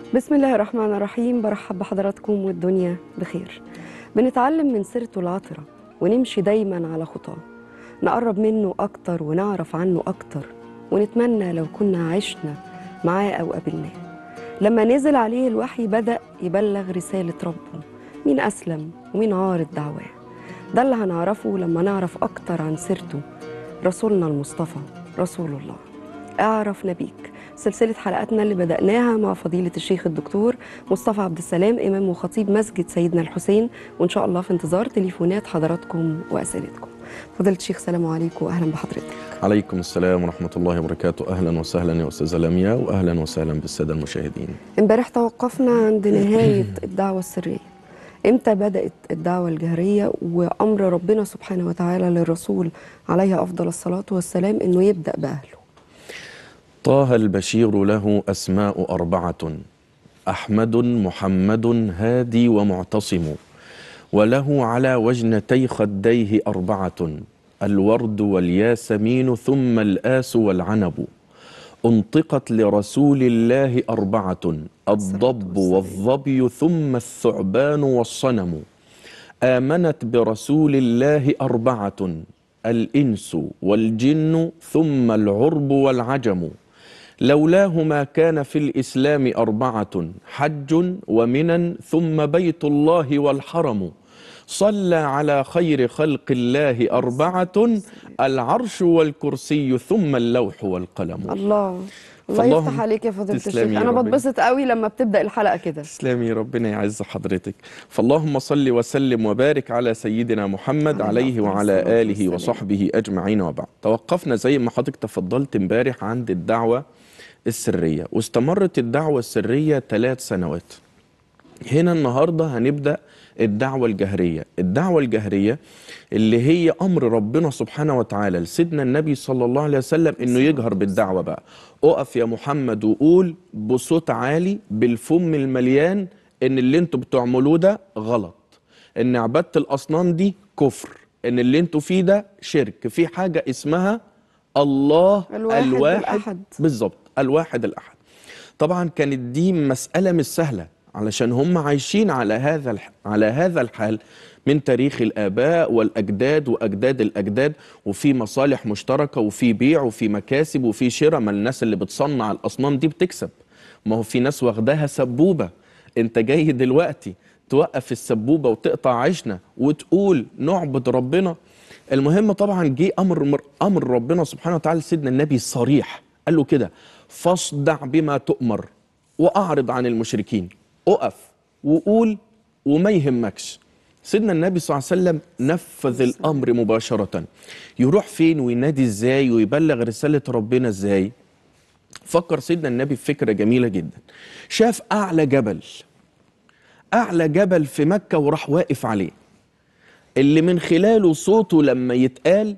بسم الله الرحمن الرحيم برحب بحضراتكم والدنيا بخير بنتعلم من سيرته العطرة ونمشي دايما على خطاه نقرب منه أكتر ونعرف عنه أكتر ونتمنى لو كنا عشنا معاه أو قابلناه لما نزل عليه الوحي بدأ يبلغ رسالة ربه مين أسلم ومين عارض دعواه ده اللي هنعرفه لما نعرف أكتر عن سيرته رسولنا المصطفى رسول الله اعرف نبيك سلسلة حلقاتنا اللي بدأناها مع فضيلة الشيخ الدكتور مصطفى عبد السلام إمام وخطيب مسجد سيدنا الحسين وإن شاء الله في انتظار تليفونات حضراتكم وأسئلتكم فضيلة الشيخ سلام عليكم وأهلا بحضرتك عليكم السلام ورحمة الله وبركاته أهلا وسهلا يا أستاذة لميا وأهلا وسهلا بالسادة المشاهدين امبارح توقفنا عند نهاية الدعوة السرية امتى بدأت الدعوة الجهرية وأمر ربنا سبحانه وتعالى للرسول عليه أفضل الصلاة والسلام إنه يبدأ بأهله طه البشير له أسماء أربعة أحمد محمد هادي ومعتصم وله على وجنتي خديه أربعة الورد والياسمين ثم الآس والعنب أنطقت لرسول الله أربعة الضب والظبي ثم الثعبان والصنم آمنت برسول الله أربعة الإنس والجن ثم العرب والعجم لولاه ما كان في الإسلام أربعة حج ومنن ثم بيت الله والحرم صلى على خير خلق الله أربعة العرش والكرسي ثم اللوح والقلم الله الله فاللهم يفتح عليك يا فضيلة الشيخ تسلمي يا أنا ربنا. بتبسط قوي لما بتبدأ الحلقة كده تسلمي ربنا يعز حضرتك فاللهم صل وسلم وبارك على سيدنا محمد عليه عليه أفضل وعلى الصلاة آله والسلام. وصحبه أجمعين وبعد توقفنا زي ما حضرتك تفضلت امبارح عند الدعوة السرية واستمرت الدعوة السرية ثلاث سنوات هنا النهاردة هنبدأ الدعوة الجهرية الدعوة الجهرية اللي هي أمر ربنا سبحانه وتعالى لسيدنا النبي صلى الله عليه وسلم إنه يجهر بالدعوة بقى أقف يا محمد وقول بصوت عالي بالفم المليان إن اللي انتوا بتعملوه ده غلط إن عبادة الأصنام دي كفر إن اللي انتوا فيه ده شرك في حاجة اسمها الله الواحد الواحد الأحد. بالظبط الواحد الأحد طبعا كانت دي مسألة مش سهلة علشان هم عايشين على هذا الح... على هذا الحال من تاريخ الآباء والأجداد وأجداد الأجداد وفي مصالح مشتركة وفي بيع وفي مكاسب وفي شراء ما الناس اللي بتصنع الأصنام دي بتكسب ما هو في ناس واخداها سبوبة أنت جاي دلوقتي توقف السبوبة وتقطع عيشنا وتقول نعبد ربنا المهم طبعا جه أمر أمر ربنا سبحانه وتعالى سيدنا النبي صريح قال له كده فاصدع بما تؤمر وأعرض عن المشركين أقف وقول وما يهمكش سيدنا النبي صلى الله عليه وسلم نفذ الأمر مباشرة يروح فين وينادي ازاي ويبلغ رسالة ربنا ازاي فكر سيدنا النبي في فكرة جميلة جدا شاف أعلى جبل أعلى جبل في مكة وراح واقف عليه اللي من خلاله صوته لما يتقال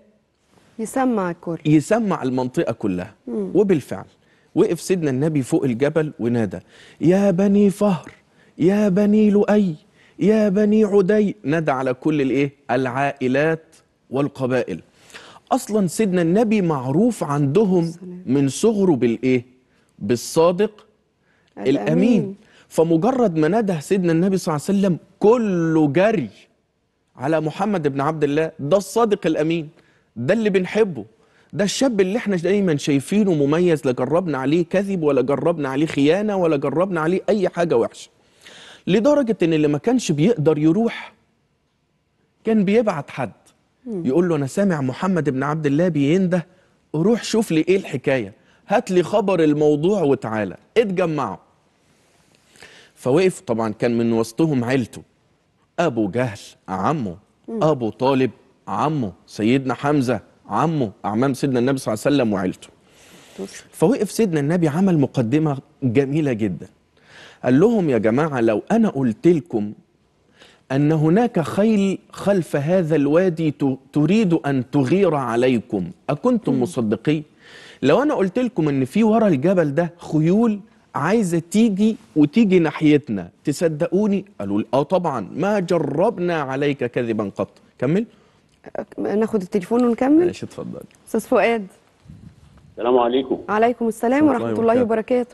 يسمع الكل يسمع المنطقة كلها وبالفعل وقف سيدنا النبي فوق الجبل ونادى يا بني فهر يا بني لؤي يا بني عدي نادى على كل الايه العائلات والقبائل اصلا سيدنا النبي معروف عندهم من صغره بالايه بالصادق الأمين. الامين فمجرد ما نادى سيدنا النبي صلى الله عليه وسلم كله جري على محمد بن عبد الله ده الصادق الامين ده اللي بنحبه ده الشاب اللي احنا دايما شايفينه مميز لا جربنا عليه كذب ولا جربنا عليه خيانه ولا جربنا عليه اي حاجه وحشه لدرجه ان اللي ما كانش بيقدر يروح كان بيبعت حد يقول له انا سامع محمد بن عبد الله بينده روح شوف لي ايه الحكايه هات لي خبر الموضوع وتعالى اتجمعوا فوقف طبعا كان من وسطهم عيلته ابو جهل عمه ابو طالب عمه سيدنا حمزه عمه اعمام سيدنا النبي صلى الله عليه وسلم وعيلته فوقف سيدنا النبي عمل مقدمه جميله جدا قال لهم يا جماعه لو انا قلت لكم ان هناك خيل خلف هذا الوادي ت- تريد ان تغير عليكم اكنتم مصدقين لو انا قلت لكم ان في ورا الجبل ده خيول عايزه تيجي وتيجي ناحيتنا تصدقوني قالوا لي اه طبعا ما جربنا عليك كذبا قط كمل ناخد التليفون ونكمل ماشي اتفضل استاذ فؤاد السلام عليكم عليكم السلام ورحمة ورحمة الله الله وبركاته. وبركاته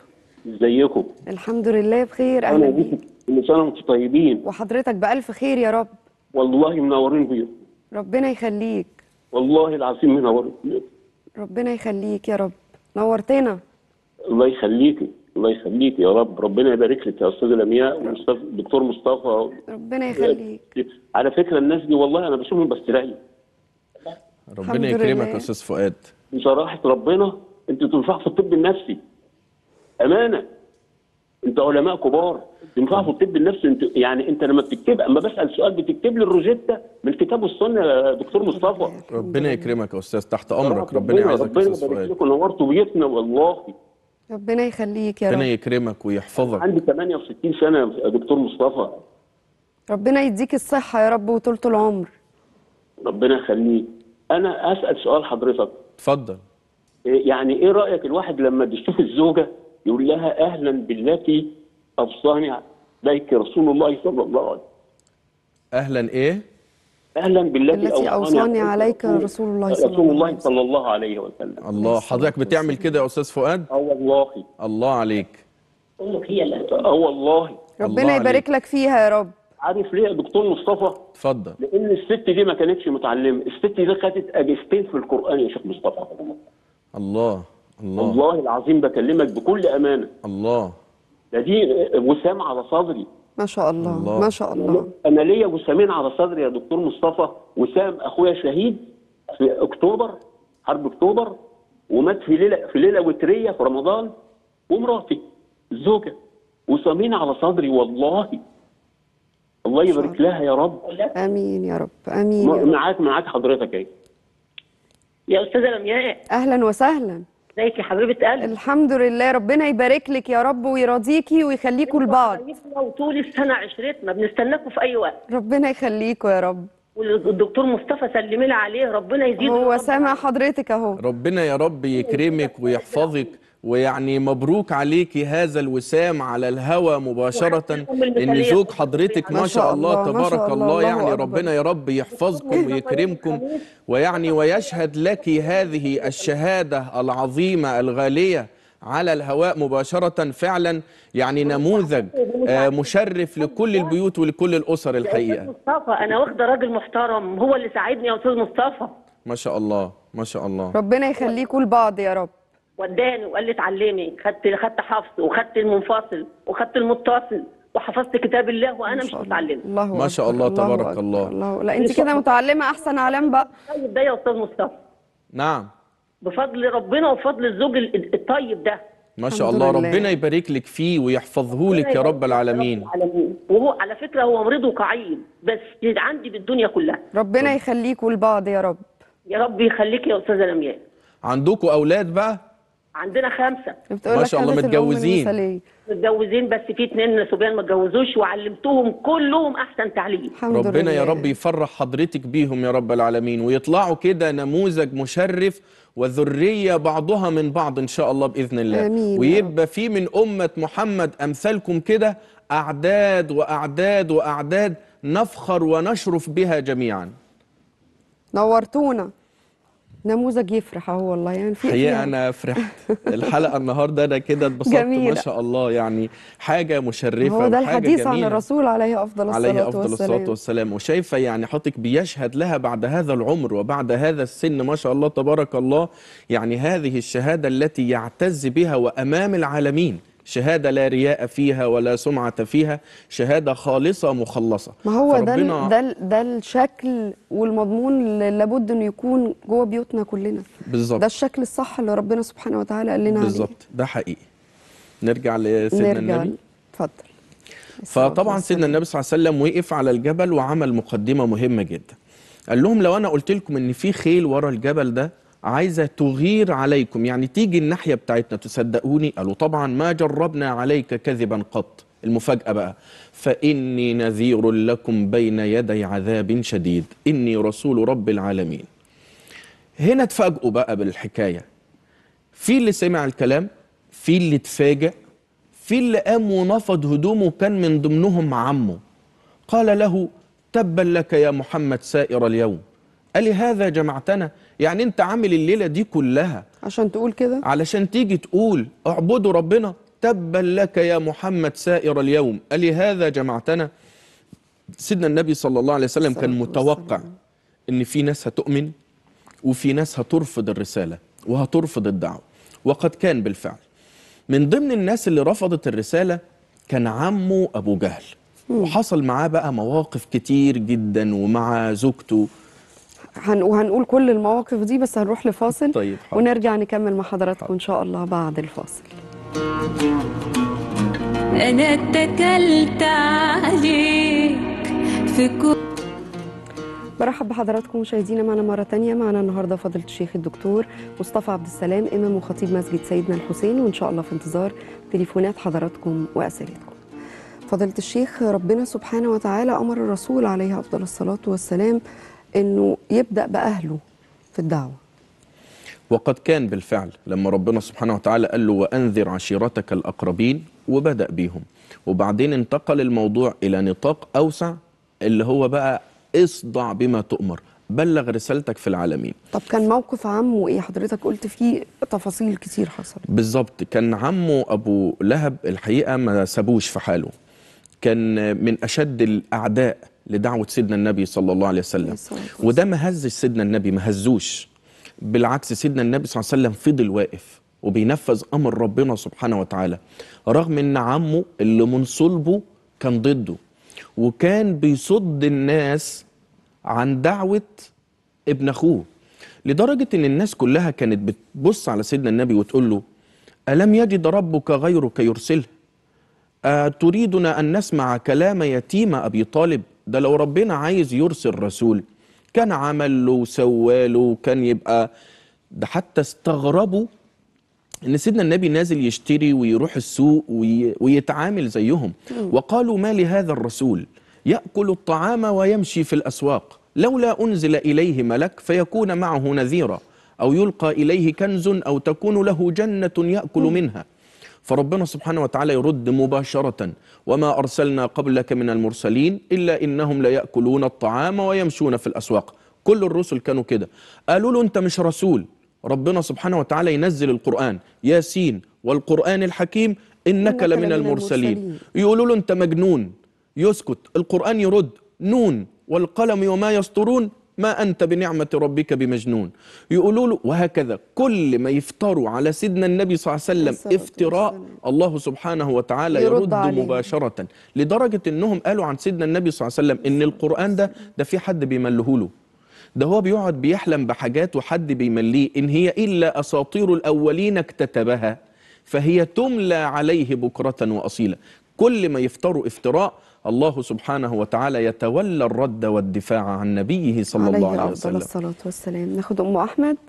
ازيكم الحمد لله بخير انا اهلا بيك بيكم كل سنه وانتم طيبين وحضرتك بألف خير يا رب والله منورين بيكم ربنا يخليك والله العظيم منورين بيكم ربنا يخليك يا رب نورتنا الله يخليكي الله يخليكي يا رب ربنا يبارك لك يا استاذ لمياء ومصطفى الدكتور مصطفى ربنا يخليك على فكره الناس دي والله انا بشوفهم بستريح الحمد ربنا يكرمك لله. يا استاذ فؤاد بصراحه ربنا انتوا تنفعوا في الطب النفسي امانه انتوا علماء كبار تنفعوا في الطب النفسي انت يعني انت لما بتكتب اما بسال سؤال بتكتب لي الروجيتا من الكتاب والسنه يا دكتور مصطفى ربنا يكرمك يا استاذ تحت امرك ربنا ربنا يعزك يا ربنا استاذ يبارك فؤاد لكم نورتوا بيتنا والله ربنا يخليك يا ربنا رب يكرمك ويحفظك عندي 68 سنه يا دكتور مصطفى ربنا يديك الصحة يا رب وطولة العمر ربنا يخليك انا اسال سؤال حضرتك اتفضل إيه يعني ايه رايك الواحد لما بيشوف الزوجه يقول لها اهلا بالتي اوصاني عليك رسول الله صلى الله عليه وسلم اهلا ايه اهلا بالتي التي أوصاني عليك رسول الله صلى رسول الله عليه الله صلى الله عليه وسلم الله حضرتك بتعمل كده يا استاذ فؤاد اه والله الله عليك امك هي اللي اه والله ربنا الله يبارك عليك. لك فيها يا رب عارف ليه يا دكتور مصطفى؟ اتفضل لان الست دي ما كانتش متعلمه، الست دي خدت اجازتين في القران يا شيخ مصطفى. الله الله والله العظيم بكلمك بكل امانه، الله ده دي وسام على صدري. ما شاء الله, الله. ما شاء الله انا ليا وسامين على صدري يا دكتور مصطفى، وسام اخويا شهيد في اكتوبر حرب اكتوبر ومات في ليله في ليله وتريه في رمضان ومراتي الزوجه وسامين على صدري والله الله يبارك لها يا رب امين يا رب امين يا رب معاك معاك حضرتك اهي يا استاذه لمياء اهلا وسهلا ازيك يا حبيبه قلبي الحمد لله ربنا يبارك لك يا رب ويرضيكي ويخليكوا لبعض حبايبنا وطول السنه عشرتنا بنستناكم في اي وقت ربنا يخليكوا يا رب والدكتور مصطفى سلمي لي عليه ربنا يزيده يا هو رب. سامع حضرتك اهو ربنا يا رب يكرمك ويحفظك ويعني مبروك عليكي هذا الوسام على الهوى مباشرة ان زوج حضرتك ما شاء الله ما شاء تبارك الله، الله الله يعني أكبر. ربنا يا رب يحفظكم ويكرمكم ويعني ويشهد لك هذه الشهادة العظيمة الغالية على الهواء مباشرة فعلا يعني نموذج آه، مشرف لكل البيوت ولكل الأسر يا أستاذ الحقيقة مصطفى انا واخده راجل محترم هو اللي ساعدني يا استاذ مصطفى ما شاء الله ما شاء الله ربنا يخليكوا لبعض يا رب وداني وقال لي اتعلمي خدت خدت حفظ وخدت المنفصل وخدت المتصل وحفظت كتاب الله وانا ما مش شاء الله متعلمه الله ما شاء أكبر، الله، تبارك أكبر، الله. الله لا انت كده متعلمه احسن علام بقى طيب ده يا استاذ مصطفى نعم بفضل ربنا وفضل الزوج ال- الطيب ده ما شاء الحمد الله لله. ربنا يبارك لك فيه ويحفظه لك يا رب العالمين العالمين وهو على فكره هو مريض وقعيد بس عندي بالدنيا كلها ربنا يخليكوا لبعض يا رب يا رب يخليك يا استاذه لمياء عندكم اولاد بقى عندنا خمسه بتقول ما لك شاء الله خالة الأم متجوزين. المثالية. متجوزين بس في اتنين صبيان ما اتجوزوش وعلمتهم كلهم احسن تعليم الحمد ربنا لله يا رب يفرح حضرتك بيهم يا رب العالمين ويطلعوا كده نموذج مشرف وذرية بعضها من بعض إن شاء الله بإذن الله آمين يا ويبقى في من أمة محمد أمثالكم كده أعداد وأعداد وأعداد نفخر ونشرف بها جميعا نورتونا نموذج يفرح اهو والله يعني في حقيقة فيها- أنا فرحت الحلقة النهاردة أنا كده اتبسطت ما جميلة. شاء الله يعني حاجة مشرفة هو ده وحاجة الحديث عن جميلة. الرسول عليه افضل الصلاه عليه افضل الصلاه والسلام والسلام وشايفه يعني حضرتك بيشهد لها بعد هذا العمر وبعد هذا السن ما شاء الله تبارك الله يعني هذه الشهاده التي يعتز بها وامام العالمين شهاده لا رياء فيها ولا سمعه فيها شهاده خالصه مخلصه ما هو ده فربنا- ال- ده ال- ده الشكل والمضمون اللي لابد انه يكون جوه بيوتنا كلنا بالظبط ده الشكل الصح اللي ربنا سبحانه وتعالى قال لنا عليه بالظبط ده حقيقي نرجع لسيدنا نرجع النبي اتفضل فطبعا سيدنا النبي صلى الله عليه وسلم وقف على الجبل وعمل مقدمه مهمه جدا قال لهم لو انا قلت لكم ان في خيل ورا الجبل ده عايزه تغير عليكم يعني تيجي الناحيه بتاعتنا تصدقوني قالوا طبعا ما جربنا عليك كذبا قط المفاجاه بقى فاني نذير لكم بين يدي عذاب شديد اني رسول رب العالمين هنا اتفاجئوا بقى بالحكايه في اللي سمع الكلام في اللي اتفاجئ في اللي قام ونفض هدومه كان من ضمنهم عمه قال له تبا لك يا محمد سائر اليوم قال هذا جمعتنا يعني انت عامل الليلة دي كلها عشان تقول كده علشان تيجي تقول اعبدوا ربنا تبا لك يا محمد سائر اليوم ألهذا جمعتنا سيدنا النبي صلى الله عليه وسلم كان الصلاة متوقع والسلام. ان في ناس هتؤمن وفي ناس هترفض الرسالة وهترفض الدعوة وقد كان بالفعل من ضمن الناس اللي رفضت الرسالة كان عمه أبو جهل وحصل معاه بقى مواقف كتير جدا ومع زوجته هن... وهنقول كل المواقف دي بس هنروح لفاصل طيب، حاضر. ونرجع نكمل مع حضراتكم ان شاء الله بعد الفاصل أنا اتكلت عليك في كل برحب بحضراتكم مشاهدينا معنا مرة تانية معنا النهاردة فضيلة الشيخ الدكتور مصطفى عبد السلام إمام وخطيب مسجد سيدنا الحسين وإن شاء الله في انتظار تليفونات حضراتكم وأسئلتكم فضيلة الشيخ ربنا سبحانه وتعالى أمر الرسول عليه أفضل الصلاة والسلام إنه يبدأ بأهله في الدعوة وقد كان بالفعل لما ربنا سبحانه وتعالى قال له وأنذر عشيرتك الأقربين وبدأ بيهم وبعدين انتقل الموضوع إلى نطاق أوسع اللي هو بقى اصدع بما تؤمر بلغ رسالتك في العالمين طب كان موقف عمه إيه حضرتك قلت فيه تفاصيل كتير حصلت بالظبط كان عمه أبو لهب الحقيقة ما سابوش في حاله كان من أشد الأعداء لدعوة سيدنا النبي صلى الله عليه وسلم عليه الصلاة والسلام. وده ما هزش سيدنا النبي ما هزوش بالعكس سيدنا النبي صلى الله عليه وسلم فضل واقف وبينفذ أمر ربنا سبحانه وتعالى رغم أن عمه اللي من صلبه كان ضده وكان بيصد الناس عن دعوة ابن أخوه لدرجة أن الناس كلها كانت بتبص على سيدنا النبي وتقول له ألم يجد ربك غيرك يرسله أتريدنا أن نسمع كلام يتيم أبي طالب ده لو ربنا عايز يرسل رسول كان عمل له وسوى له كان يبقى ده حتى استغربوا ان سيدنا النبي نازل يشتري ويروح السوق وي ويتعامل زيهم وقالوا ما لهذا الرسول ياكل الطعام ويمشي في الاسواق لولا انزل اليه ملك فيكون معه نذيرا او يلقى اليه كنز او تكون له جنه ياكل منها فربنا سبحانه وتعالى يرد مباشرة وما أرسلنا قبلك من المرسلين إلا إنهم ليأكلون الطعام ويمشون في الأسواق كل الرسل كانوا كده قالوا له أنت مش رسول ربنا سبحانه وتعالى ينزل القرآن ياسين والقرآن الحكيم إنك إنك لمن لمن المرسلين المرسلين. يقولوا له أنت مجنون يسكت القرآن يرد نون والقلم وما يسطرون ما أنت بنعمة ربك بمجنون يقولوا له وهكذا كل ما يفتروا على سيدنا النبي صلى الله عليه الصلاة وسلم افتراء والسلام. الله سبحانه وتعالى يرد يرد, عليهم. مباشرة لدرجة انهم قالوا عن سيدنا النبي صلى الله عليه وسلم ان القرآن ده ده في حد بيمله له ده هو بيقعد بيحلم بحاجات وحد بيمليه ان هي الا اساطير الاولين اكتتبها فهي تملى عليه بكرة واصيلا كل ما يفتروا افتراء الله سبحانه وتعالى يتولى الرد والدفاع عن نبيه صلى الله عليه أفضل وسلم الصلاة والسلام ناخد أم أحمد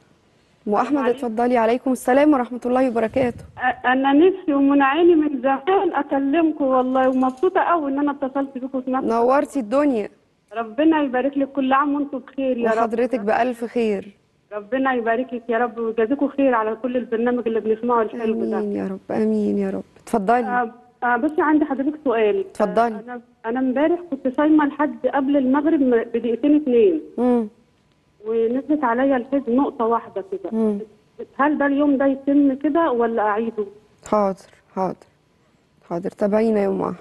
أم أحمد عليكم. اتفضلي عليكم السلام ورحمة الله وبركاته انا نفسي ومن عيني من زمان اكلمكم والله ومبسوطه قوي ان انا اتصلت بكم في نفس نورتي الدنيا ربنا يبارك لك كل عام وانتم بخير يا رب وحضرتك بألف خير ربنا يبارك لك يا رب ويجازيكم خير على كل البرنامج اللي بنسمعه الحلو ده آمين يا رب آمين يا رب اتفضلي آه، آه، بصي عندي حضرتك سؤال اتفضلي. آه، انا انا امبارح كنت صايمه لحد قبل المغرب م- بدقيقتين اتنين مم. ونزلت عليا الحيض نقطه واحده كده مم. هل ده اليوم ده يتم كده ولا اعيده؟ حاضر حاضر حاضر تابعينا يا أم أحمد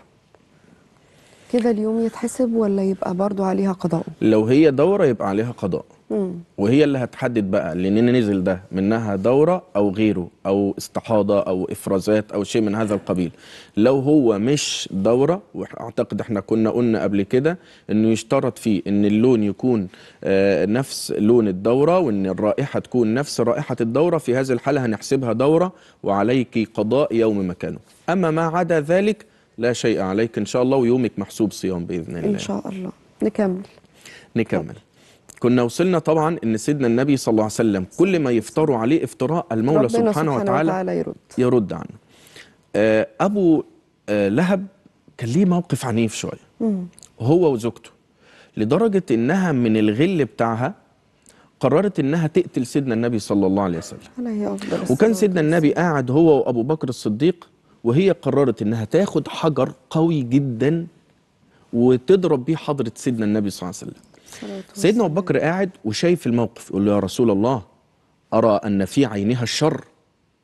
كده اليوم يتحسب ولا يبقى برضو عليها قضاء لو هي دورة يبقى عليها قضاء مم. وهي اللي هتحدد بقى لان نزل ده منها دورة او غيره او استحاضة او افرازات او شيء من هذا القبيل لو هو مش دورة واعتقد احنا كنا قلنا قبل كده انه يشترط فيه ان اللون يكون آه، نفس لون الدورة وان الرائحة تكون نفس رائحة الدورة في هذه الحالة هنحسبها دورة وعليك قضاء يوم مكانه اما ما عدا ذلك لا شيء عليك ان شاء الله ويومك محسوب صيام باذن الله إن شاء الله نكمل نكمل كنا وصلنا طبعا ان سيدنا النبي صلى الله عليه وسلم كل ما يفتروا عليه افتراء المولى ربنا سبحانه, سبحانه وتعالى, وتعالى يرد يرد عنه آه، ابو آه، لهب كان ليه موقف عنيف شويه هو وزوجته لدرجه انها من الغل بتاعها قررت انها تقتل سيدنا النبي صلى الله عليه وسلم عليه أفضل وكان الصلاة سيدنا النبي قاعد هو وابو بكر الصديق وهي قررت انها تاخد حجر قوي جدا وتضرب بيه حضره سيدنا النبي صلى الله عليه وسلم والسلام. سيدنا ابو بكر قاعد وشايف الموقف يقول له يا رسول الله ارى ان في عينها الشر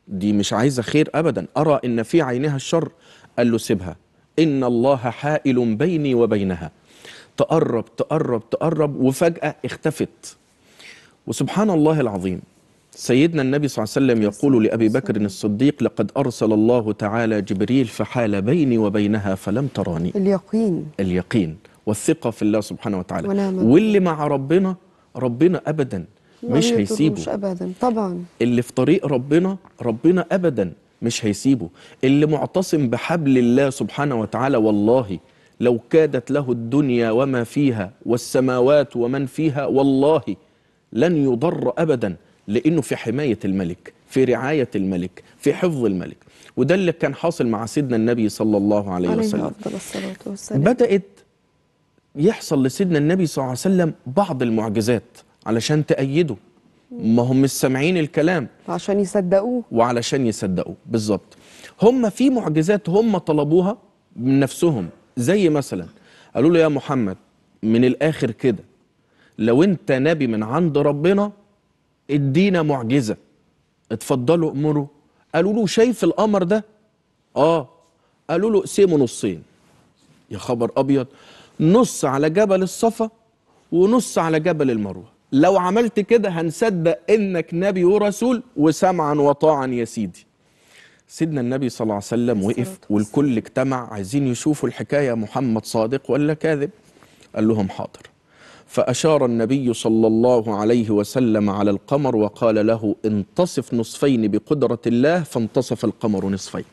دي مش عايزة خير أبدا أرى إن في عينها الشر قال له سيبها إن الله حائل بيني وبينها تقرب تقرب تقرب وفجأة اختفت وسبحان الله العظيم سيدنا النبي صلى الله عليه وسلم يقول لأبي بكر الصديق لقد أرسل الله تعالى جبريل فحال بيني وبينها فلم تراني اليقين اليقين والثقة في الله سبحانه وتعالى ونعم واللي مع ربنا ربنا أبدا ما مش بيضروش هيسيبه ابدا طبعا اللي في طريق ربنا ربنا ابدا مش هيسيبه اللي معتصم بحبل الله سبحانه وتعالى والله لو كادت له الدنيا وما فيها والسماوات ومن فيها والله لن يضر ابدا لانه في حمايه الملك في رعايه الملك في حفظ الملك وده اللي كان حاصل مع سيدنا النبي صلى الله عليه عليه وسلم افضل الصلاه والسلام بدأت يحصل لسيدنا النبي صلى الله عليه وسلم بعض المعجزات علشان تأيده ما هم مش سامعين الكلام عشان يصدقوه وعلشان يصدقوا بالظبط هم في معجزات هم طلبوها من نفسهم زي مثلا قالوا له يا محمد من الآخر كده لو انت نبي من عند ربنا ادينا معجزة اتفضلوا امروا قالوا له شايف القمر ده اه قالوا له اقسمه نصين يا خبر ابيض نص على جبل الصفا ونص على جبل المروه لو عملت كده هنصدق انك نبي ورسول وسمعا وطاعا يا سيدي سيدنا النبي صلى الله عليه وسلم وقف والكل اجتمع عايزين يشوفوا الحكايه محمد صادق ولا كاذب قال لهم حاضر فاشار النبي صلى الله عليه وسلم على القمر وقال له انتصف نصفين بقدره الله فانتصف القمر نصفين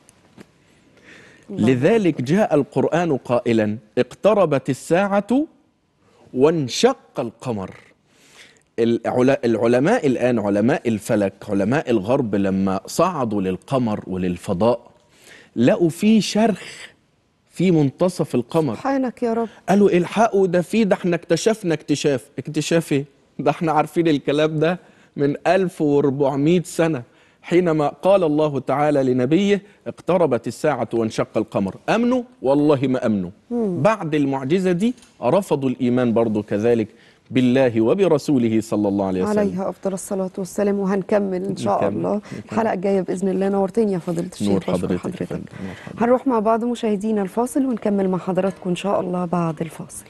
لذلك جاء القرآن قائلا اقتربت الساعة وانشق القمر العل- العلماء الآن علماء الفلك علماء الغرب لما صعدوا للقمر وللفضاء لقوا فيه شرخ في منتصف القمر سبحانك يا رب قالوا الحقوا ده في ده احنا اكتشفنا اكتشاف اكتشاف ايه ده احنا عارفين الكلام ده من 1400 سنة حينما قال الله تعالى لنبيه اقتربت الساعة وانشق القمر أمنوا والله ما أمنوا بعد المعجزة دي رفضوا الإيمان برضو كذلك بالله وبرسوله صلى الله عليه وسلم عليها افضل الصلاه والسلام وهنكمل ان شاء نكمل. الله نكمل. الحلقه الجايه باذن الله نورتني يا فضيله الشيخ نور بشكر حضرتك يا حضرتك فندم، نور حضرتك. هنروح مع بعض مشاهدينا الفاصل ونكمل مع حضراتكم ان شاء الله بعد الفاصل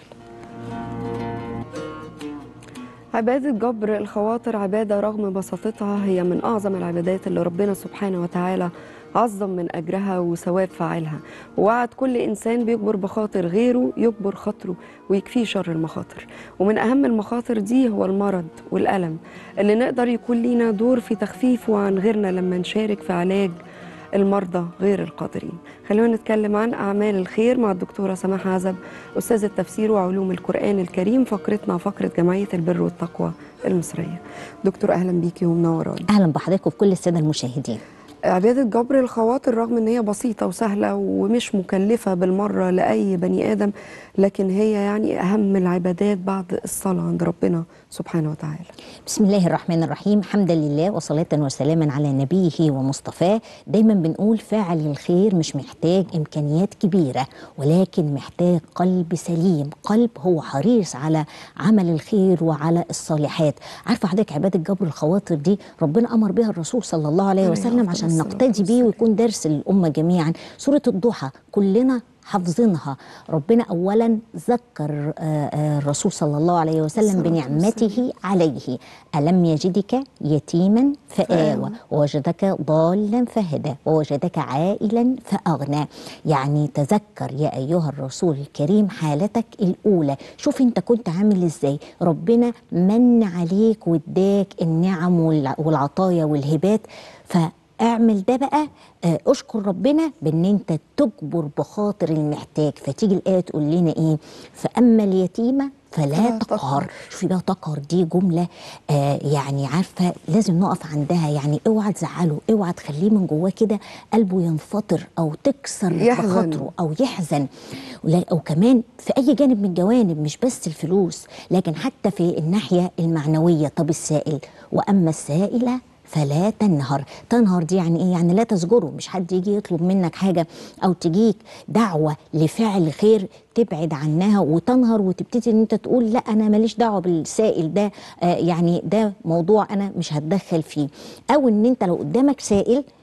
عبادة جبر الخواطر عبادة رغم بساطتها هي من أعظم العبادات اللي ربنا سبحانه وتعالى عظم من أجرها وثواب فاعلها ووعد كل إنسان بيجبر بخاطر غيره يجبر خاطره ويكفيه شر المخاطر ومن أهم المخاطر دي هو المرض والألم اللي نقدر يكون لينا دور في تخفيفه عن غيرنا لما نشارك في علاج المرضى غير القادرين خلونا نتكلم عن أعمال الخير مع الدكتورة سماح عزب أستاذ التفسير وعلوم القرآن الكريم فقرتنا فقرة جمعية البر والتقوى المصرية دكتور أهلا بيكي ومنوراني اهلا بحضرتك وبكل الساده المشاهدين عبادة جبر الخواطر رغم ان هي بسيطة وسهلة ومش مكلفة بالمرة لأي بني آدم لكن هي يعني أهم العبادات بعد الصلاة عند ربنا سبحانه وتعالى بسم الله الرحمن الرحيم حمدا لله وصلاة وسلاما على نبيه ومصطفاه دايما بنقول فاعل الخير مش محتاج إمكانيات كبيرة ولكن محتاج قلب سليم قلب هو حريص على عمل الخير وعلى الصالحات عارفة حضرتك عبادة جبر الخواطر دي ربنا أمر بها الرسول صلى الله عليه عليه وسلم أفضل عشان الصلاة نقتدي بيه والسلام. ويكون درس للأمة جميعا سورة الضحى كلنا حافظينها ربنا اولا ذكر آه، آه، الرسول صلى الله عليه وسلم الصلاة بنعمته عليه الم يجدك يتيما فآوى ووجدك ضالا فهدى ووجدك عائلا فاغنى يعني تذكر يا ايها الرسول الكريم حالتك الاولى شوف انت كنت عامل ازاي ربنا من عليك واداك النعم والع- والعطايا والهبات ف اعمل ده بقى آه، اشكر ربنا بان انت تجبر بخاطر المحتاج فتيجي الايه تقول لنا ايه فاما اليتيمه فلا فلا تقهر تقهر. شوفي بقى تقهر دي جمله آه يعني عارفه لازم نقف عندها يعني اوعى تزعله اوعى تخليه من جواه كده قلبه ينفطر او تكسر يحزن. بخاطره او يحزن ولا- او كمان في اي جانب من الجوانب مش بس الفلوس لكن حتى في الناحيه المعنويه طب السائل واما السائل فلا تنهر تنهر دي يعني ايه يعني لا تزجره مش حد يجي يطلب منك حاجه او تجيك دعوه لفعل خير تبعد عنها وتنهر وتبتدي ان انت تقول لا انا ماليش دعوه بالسائل ده آه يعني ده موضوع انا مش هتدخل فيه او ان انت لو قدامك سائل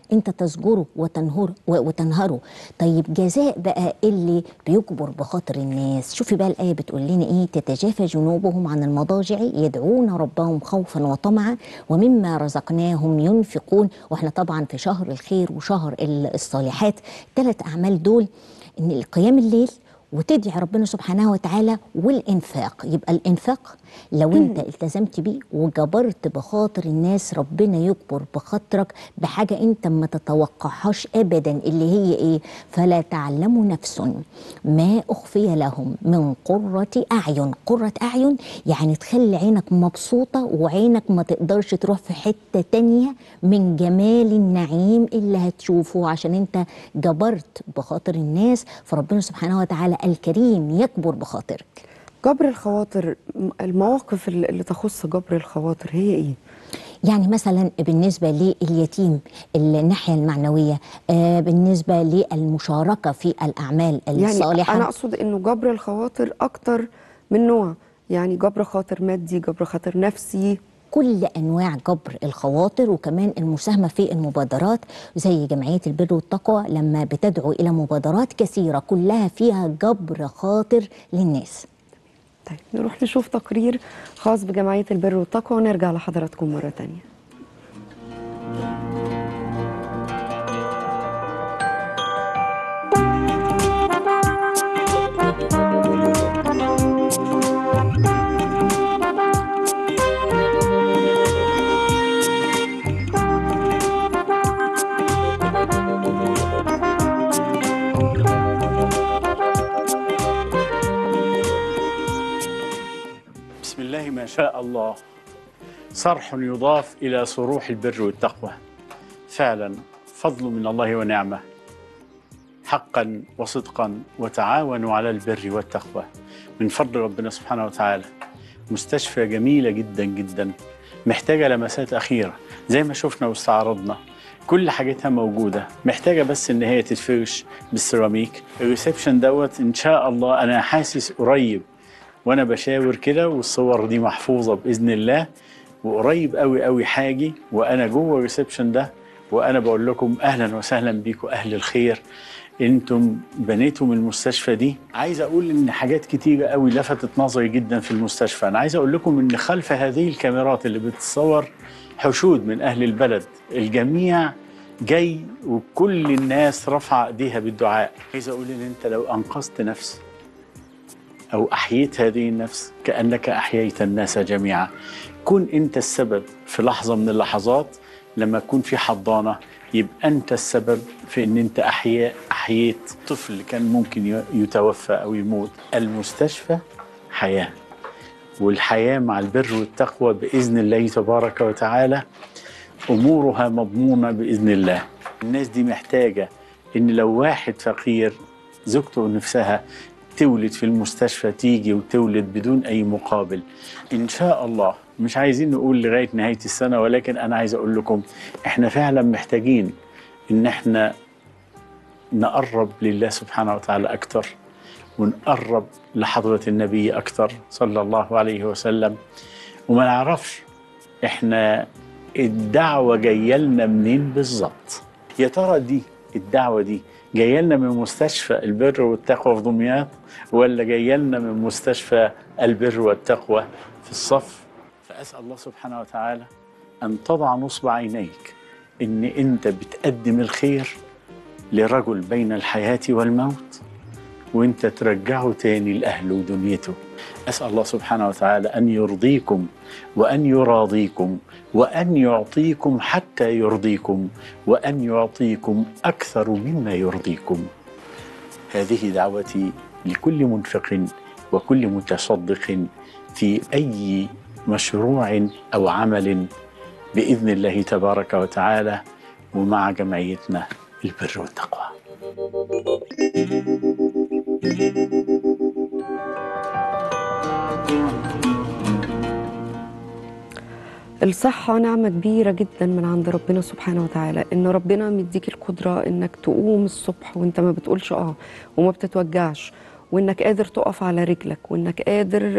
انت تزجره وتنهره و- وتنهره طيب جزاء بقى اللي بيجبر بخاطر الناس شوفي بقى الايه بتقول لنا ايه تتجافى جنوبهم عن المضاجع يدعون ربهم خوفا وطمعا ومما رزقناهم ينفقون واحنا طبعا في شهر الخير وشهر ال- الصالحات ثلاث اعمال دول ان القيام الليل وتدعي ربنا سبحانه وتعالى والانفاق يبقى الانفاق لو انت التزمت بيه وجبرت بخاطر الناس ربنا يجبر بخاطرك بحاجه انت ما تتوقعهاش ابدا اللي هي ايه فلا تعلم نفس ما اخفي لهم من قره اعين قره اعين يعني تخلي عينك مبسوطه وعينك ما تقدرش تروح في حته تانية من جمال النعيم اللي هتشوفه عشان انت جبرت بخاطر الناس فربنا سبحانه وتعالى الكريم يكبر بخاطرك جبر الخواطر م- المواقف اللي اللي تخص جبر الخواطر هي ايه؟ يعني مثلا بالنسبة لليتيم الناحية المعنوية آه بالنسبة للمشاركة في الأعمال يعني الصالحة انا اقصد انه جبر الخواطر اكتر من نوع يعني جبر خاطر مادي جبر خاطر نفسي كل انواع جبر الخواطر وكمان المساهمه في المبادرات زي جمعيه البر والتقوى لما بتدعو الى مبادرات كثيره كلها فيها جبر خاطر للناس طيب نروح نشوف تقرير خاص بجمعية البر والتقوى ونرجع لحضراتكم مرة تانية بسم الله ما شاء الله صرح يضاف إلى صروح البر والتقوى فعلا فضل من الله ونعمة حقا وصدقا وتعاونوا على البر والتقوى من فضل ربنا سبحانه وتعالى مستشفى جميلة جدا جدا محتاجة لمسات أخيرة زي ما شفنا واستعرضنا كل حاجتها موجودة محتاجة بس إن هي تتفرش بالسيراميك الريسبشن دوت إن شاء الله أنا حاسس قريب وانا بشاور كده والصور دي محفوظه باذن الله وقريب قوي قوي حاجي وانا جوه الريسبشن ده وانا بقول لكم اهلا وسهلا بيكم اهل الخير انتم بنيتم المستشفى دي عايز اقول ان حاجات كتيره قوي لفتت نظري جدا في المستشفى انا عايز اقول لكم ان خلف هذه الكاميرات اللي بتتصور حشود من اهل البلد الجميع جاي وكل الناس رفع ايديها بالدعاء عايز اقول ان انت لو انقذت نفس أو أحييت هذه النفس كأنك أحييت الناس جميعا كن أنت السبب في لحظة من اللحظات لما يكون في حضانة يبقى أنت السبب في أن أنت أحياء أحييت طفل كان ممكن ي- يتوفى أو يموت المستشفى حياة والحياة مع البر والتقوى بإذن الله تبارك وتعالى أمورها مضمونة بإذن الله الناس دي محتاجة إن لو واحد فقير زوجته نفسها تولد في المستشفى تيجي وتولد بدون أي مقابل إن شاء الله مش عايزين نقول لغاية نهاية السنة ولكن أنا عايز أقول لكم إحنا فعلا محتاجين إن إحنا نقرب لله سبحانه وتعالى أكتر ونقرب لحضرة النبي أكتر صلى الله عليه وسلم وما نعرفش إحنا الدعوة جاية لنا منين بالظبط يا ترى دي الدعوة دي جاية لنا من مستشفى البر والتقوى في دمياط ولا جاية لنا من مستشفى البر والتقوى في الصف فأسأل الله سبحانه وتعالى أن تضع نصب عينيك إن أنت بتقدم الخير لرجل بين الحياة والموت وانت ترجعه تاني لأهله ودنيته أسأل الله سبحانه وتعالى أن يرضيكم وأن يراضيكم وأن يعطيكم حتى يرضيكم وأن يعطيكم أكثر مما يرضيكم هذه دعوتي لكل منفق وكل متصدق في أي مشروع أو عمل بإذن الله تبارك وتعالى ومع جمعيتنا البر والتقوى الصحة نعمة كبيرة جدا من عند ربنا سبحانه وتعالى إن ربنا مديك القدرة إنك تقوم الصبح وإنت ما بتقولش آه وما بتتوجعش وإنك قادر تقف على رجلك وإنك قادر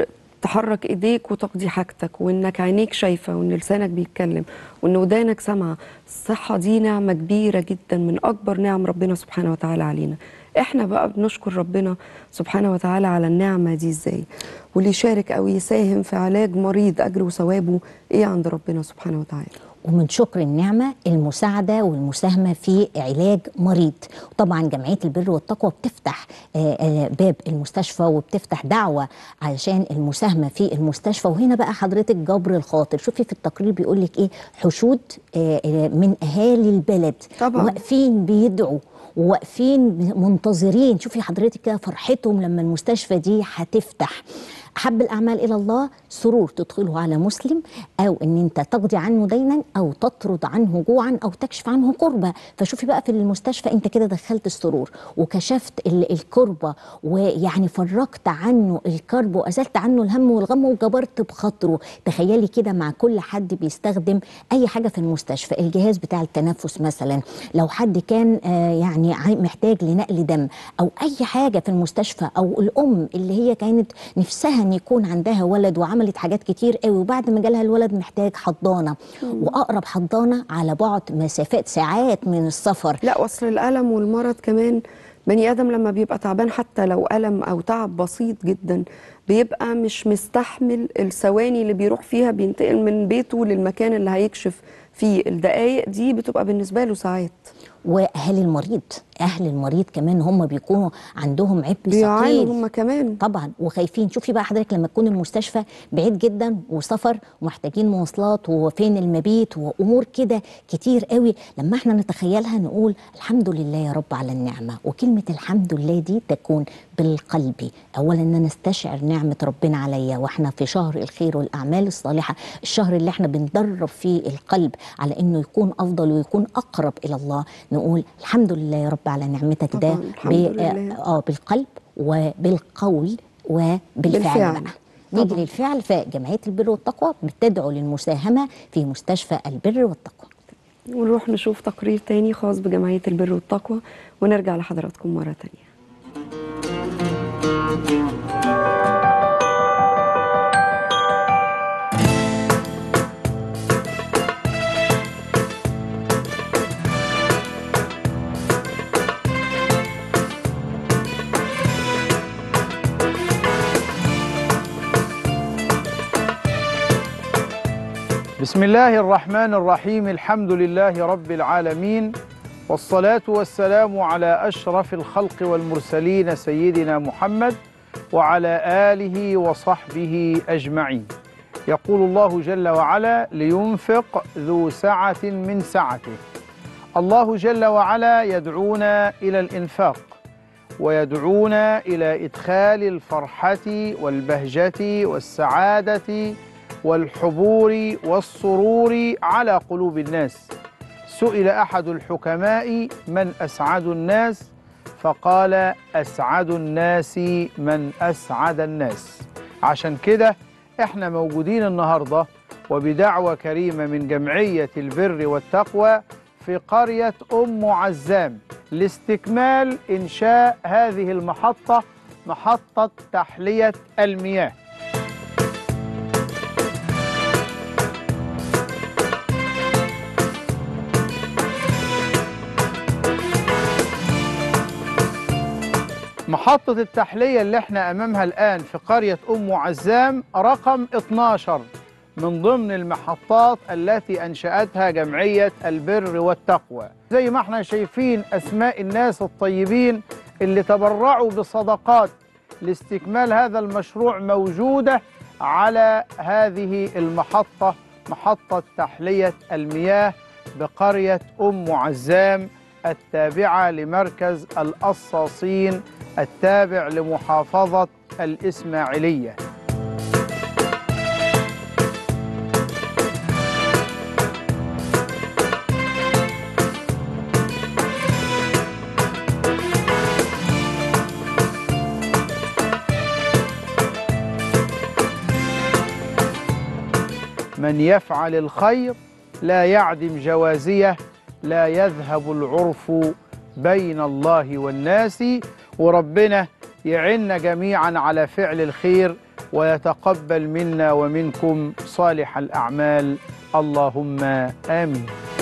تحرك ايديك وتقضي حاجتك وانك عينيك شايفه وان لسانك بيتكلم وان ودانك سامعه الصحه دي نعمه كبيره جدا من اكبر نعم ربنا سبحانه وتعالى علينا احنا بقى بنشكر ربنا سبحانه وتعالى على النعمه دي ازاي واللي يشارك او يساهم في علاج مريض اجره وثوابه ايه عند ربنا سبحانه وتعالى ومن شكر النعمة المساعدة والمساهمة في علاج مريض طبعا جمعية البر والتقوى بتفتح آه، آه، باب المستشفى وبتفتح دعوة علشان المساهمة في المستشفى وهنا بقى حضرتك جبر الخاطر شوفي في التقرير بيقول لك ايه حشود آه، آه، من أهالي البلد طبعاً. واقفين بيدعوا وواقفين منتظرين شوفي حضرتك كده فرحتهم لما المستشفى دي هتفتح أحب الأعمال إلى الله سرور تدخله على مسلم أو أن أنت تقضي عنه دينا أو تطرد عنه جوعا أو تكشف عنه كربة فشوفي بقى في المستشفى أنت كده دخلت السرور وكشفت ال- الكربة ويعني فرجت عنه الكرب وأزلت عنه الهم والغم وجبرت بخاطره تخيلي كده مع كل حد بيستخدم أي حاجة في المستشفى الجهاز بتاع التنفس مثلا لو حد كان آه، يعني عاي- محتاج لنقل دم أو أي حاجة في المستشفى أو الأم اللي هي كانت نفسها ان يكون عندها ولد وعملت حاجات كتير قوي وبعد ما جالها الولد محتاج حضانه واقرب حضانه على بعد مسافات ساعات من السفر لا اصل الالم والمرض كمان بني ادم لما بيبقى تعبان حتى لو الم او تعب بسيط جدا بيبقى مش مستحمل الثواني اللي بيروح فيها بينتقل من بيته للمكان اللي هيكشف فيه الدقايق دي بتبقى بالنسبه له ساعات واهل المريض اهل المريض كمان هم بيكونوا عندهم عبء بيعانوا ثقيل هم كمان طبعا وخايفين شوفي بقى حضرتك لما تكون المستشفى بعيد جدا وسفر ومحتاجين مواصلات وفين المبيت وامور كده كتير قوي لما احنا نتخيلها نقول الحمد لله يا رب على النعمه وكلمه الحمد لله دي تكون بالقلب اولا ان انا استشعر نعمه ربنا عليا واحنا في شهر الخير والاعمال الصالحه الشهر اللي احنا بندرب فيه القلب على انه يكون افضل ويكون اقرب الى الله نقول الحمد لله يا رب على نعمتك ده طبعاً، الحمد لله. اه بالقلب وبالقول وبالفعل بالفعل. بقى نيجي طبعاً. للفعل فجمعيه البر والتقوى بتدعو للمساهمه في مستشفى البر والتقوى ونروح نشوف تقرير تاني خاص بجمعيه البر والتقوى ونرجع لحضراتكم مره تانيه بسم الله الرحمن الرحيم الحمد لله رب العالمين والصلاة والسلام على أشرف الخلق والمرسلين سيدنا محمد وعلى آله وصحبه أجمعين يقول الله جل وعلا لينفق ذو سعة من سعته الله جل وعلا يدعونا إلى الإنفاق ويدعونا إلى إدخال الفرحة والبهجة والسعادة والحبور والسرور على قلوب الناس سئل احد الحكماء من اسعد الناس فقال اسعد الناس من اسعد الناس عشان كده احنا موجودين النهارده وبدعوه كريمه من جمعيه البر والتقوى في قريه ام عزام لاستكمال انشاء هذه المحطه محطه تحليه المياه محطة التحلية اللي احنا أمامها الآن في قرية أم عزام رقم 12 من ضمن المحطات التي أنشأتها جمعية البر والتقوى زي ما احنا شايفين أسماء الناس الطيبين اللي تبرعوا بصدقات لاستكمال هذا المشروع موجودة على هذه المحطة محطة تحلية المياه بقرية أم عزام التابعة لمركز القصاصين التابع لمحافظة الإسماعيلية من يفعل الخير لا يعدم جوازيه لا يذهب العرف بين الله والناس وربنا يعنا جميعا على فعل الخير ويتقبل منا ومنكم صالح الأعمال اللهم آمين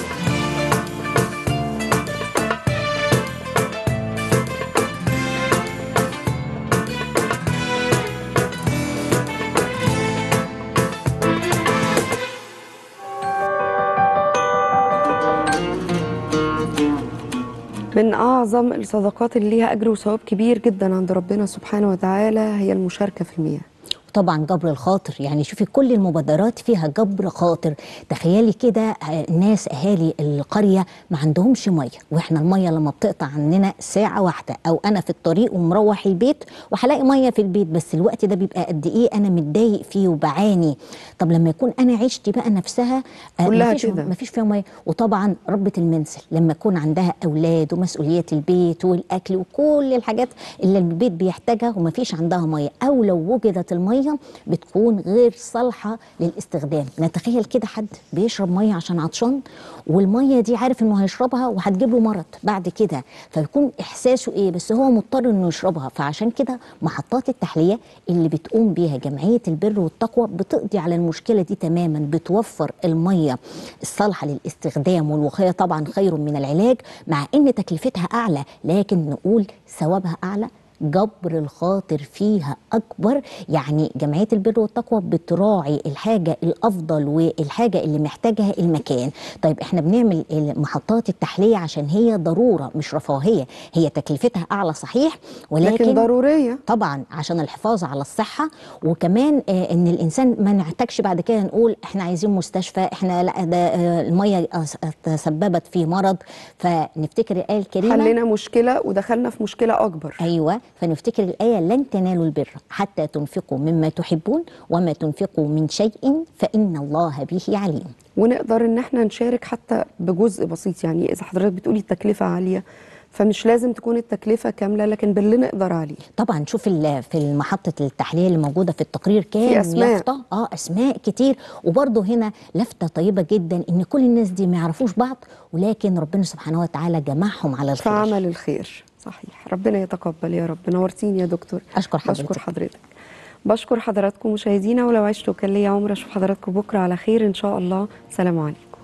من أعظم الصدقات اللي ليها أجر وثواب كبير جدا عند ربنا سبحانه وتعالى هي المشاركة في المياه طبعا جبر الخاطر يعني شوفي كل المبادرات فيها جبر خاطر تخيلي كده آه، ناس اهالي القريه ما عندهمش ميه واحنا الميه لما بتقطع عننا ساعه واحده او انا في الطريق ومروح البيت وهلاقي ميه في البيت بس الوقت ده بيبقى قد ايه انا متضايق فيه وبعاني طب لما يكون انا عشتي بقى نفسها آه، كلها مفيش كده. مفيش فيها ميه وطبعا ربة المنزل لما يكون عندها اولاد ومسؤوليات البيت والاكل وكل الحاجات اللي البيت بيحتاجها ومفيش عندها ميه او لو وجدت الميه بتكون غير صالحه للاستخدام نتخيل كده حد بيشرب ميه عشان عطشان والميه دي عارف انه هيشربها وهتجيب له مرض بعد كده فيكون احساسه ايه بس هو مضطر انه يشربها فعشان كده محطات التحليه اللي بتقوم بيها جمعيه البر والتقوى بتقضي على المشكله دي تماما بتوفر الميه الصالحه للاستخدام والوقايه طبعا خير من العلاج مع ان تكلفتها اعلى لكن نقول ثوابها اعلى جبر الخاطر فيها اكبر يعني جمعيه البر والتقوى بتراعي الحاجه الافضل والحاجه اللي محتاجها المكان طيب احنا بنعمل محطات التحليه عشان هي ضروره مش رفاهيه هي تكلفتها اعلى صحيح ولكن لكن ضرورية طبعا عشان الحفاظ على الصحه وكمان آه، ان الانسان ما نحتاجش بعد كده نقول احنا عايزين مستشفى احنا لا ده آه، الميه أس- تسببت في مرض فنفتكر الايه الكريمه حلينا مشكلة ودخلنا في مشكلة أكبر ايوه فنفتكر الايه لن تنالوا البر حتى تنفقوا مما تحبون وما تنفقوا من شيء فان الله به عليم ونقدر ان احنا نشارك حتى بجزء بسيط يعني اذا حضرتك بتقولي التكلفه عاليه فمش لازم تكون التكلفه كامله لكن باللي نقدر عليه طبعا شوف ال- في محطة التحلية اللي موجودة في التقرير كام في أسماء. يافطة اه اسماء كتير وبرضه هنا لفتة طيبة جدا ان كل الناس دي ما يعرفوش بعض ولكن ربنا سبحانه وتعالى جمعهم على الخير فعمل الخير صحيح ربنا يتقبل يا رب نورتيني يا دكتور اشكر حضرتك بشكر حضرتك بشكر حضراتكم مشاهدينا ولو عشتوا كان ليا عمر اشوف حضراتكم بكره على خير ان شاء الله سلام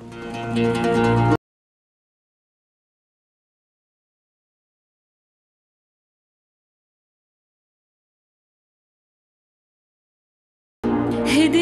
عليكم هدي